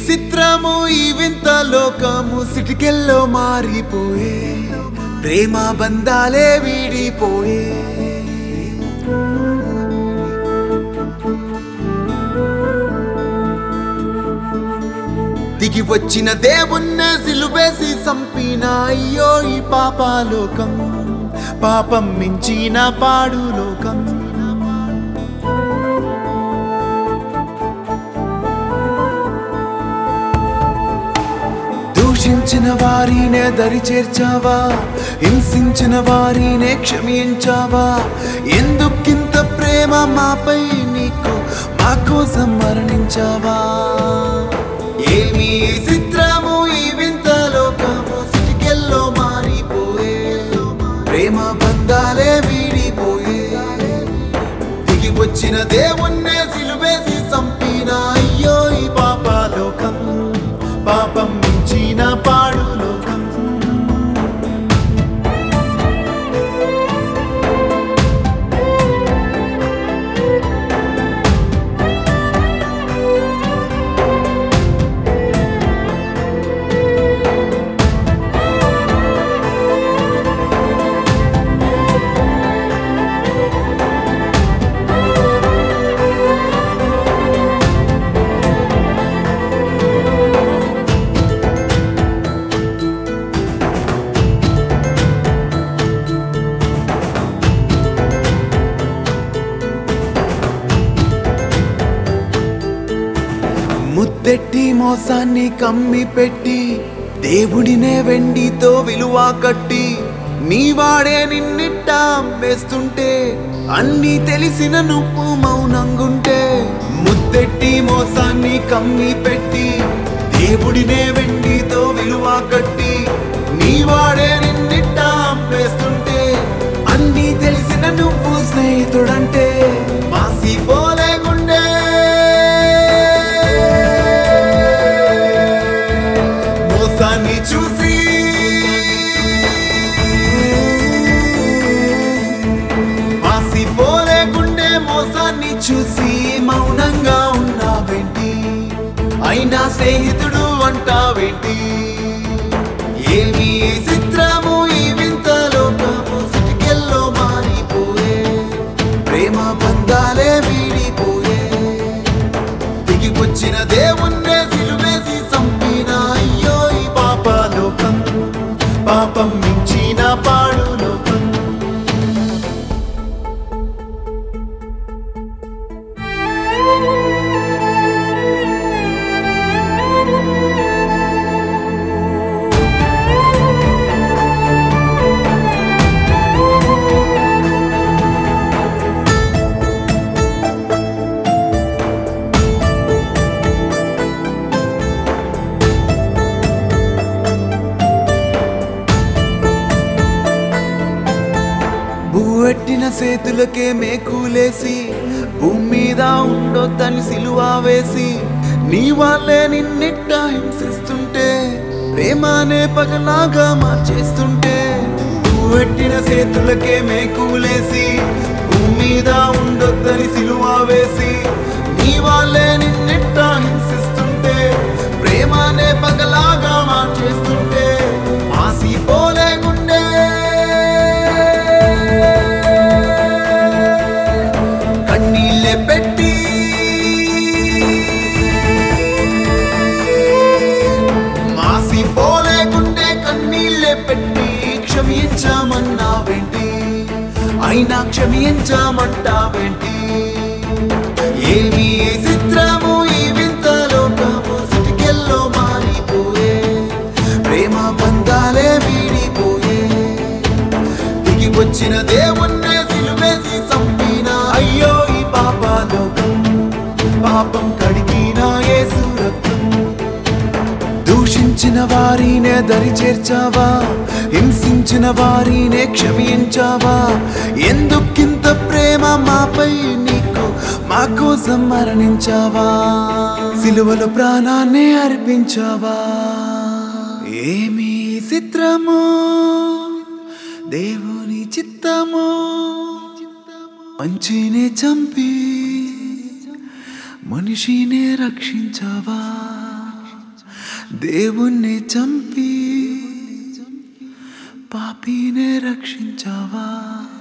చిత్రము ఈ వింత లోకము సిటికెల్లో మారిపోయే ప్రేమ బంధాలే వీడిపోయే దిగి వచ్చిన దేవుణ్ణే సిలువేసి సంపిన అయ్యో ఈ పాపాలోకం పాపం మించిన పాడు లోకం దూషించిన వారినే దరి చేర్చావా హింసించిన వారినే క్షమించావా ఎందుకింత ప్రేమ మాపై నీకు మా కోసం మరణించావా ఏమి చిత్రము ఈ వింత లోకము సిటికెల్లో మారిపోయే ప్రేమ బంధాలే వీడిపోయే దిగి వచ్చిన దేవుణ్ణే సిలువేసి సంపిన అయ్యో ఈ పాపాలోకం పాపం మించిన పాడు లోకం ముద్దెట్టి మోసాన్ని కమ్మి పెట్టి దేవుడినే వెండితో విలువ కట్టి నీవాడే నిన్నిట్ట అమ్మేస్తుంటే అన్నీ తెలిసిన నువ్వు మౌనంగుంటే ముద్దెట్టి మోసాన్ని కమ్మి పెట్టి దేవుడినే వెండితో విలువ కట్టి నీవాడే నిన్నిట్ట అమ్మేస్తుంటే అన్నీ తెలిసిన నువ్వు స్నేహితుడంటే మాసిపోలే గుండె మోసాన్ని చూసి మాసిపోలే గుండె మోసాన్ని చూసి మౌనంగా ఉన్నావేంటి అయినా స్నేహితుడు అంటావేంటి ఏమి చిత్రము ఈ వింత లోకము సిటికెల్లో మారిపోయే ప్రేమ బంధాలే వీడిపోయే దిగి వచ్చిన దేవుణ్ణే సిలువేసి సంపిన అయ్యో ఈ పాపలోకం పాపం మించిన పాడు లోకం బువ్వెట్టిన చేతులకే మేకులేసి భూమి మీద ఉండొద్దని సిలువ వేసి నీ వాళ్ళే నిన్నిట్ట హింసిస్తుంటే ప్రేమానే పగలాగా మార్చేస్తుంటే బువ్వెట్టిన చేతులకే మేకులేసి భూమి మీద ఉండొద్దని సిలువ వేసి నీ వాళ్ళే నిన్నిట్ట హింసిస్తుంటే ప్రేమానే పగలాగా మార్చేస్తుంటే ఆసిపోలే గుండె కన్నీళ్ళే పెట్టి మాసిపోలే గుండె కన్నీళ్ళే పెట్టి క్షమించామన్నావేంటి అయినా క్షమించామంటావేంటి ఏమి చిత్రము ఈ వింత లోకము సిటికెల్లో మారిపోయే ప్రేమ బంధాలే వీడిపోయే దిగి వచ్చిన దేవుణ్ణే సిలువేసి సంపిన అయ్యో ఈ పాపలోకం పాపం కడిగిన యేసు రక్తం దూషించిన వారినే దరి చేర్చావా హింసించిన వారినే క్షమించావా ఎందుకింత ప్రేమ మాపై నీకు మా కోసం మరణించావా సిలువలో ప్రాణాన్ని అర్పించావా ఏమి చిత్రము దేవుని చిత్తము మంచినే చంపి మనిషినే రక్షించావా దేవుణ్ణి చంపి పాపినే రక్షించావా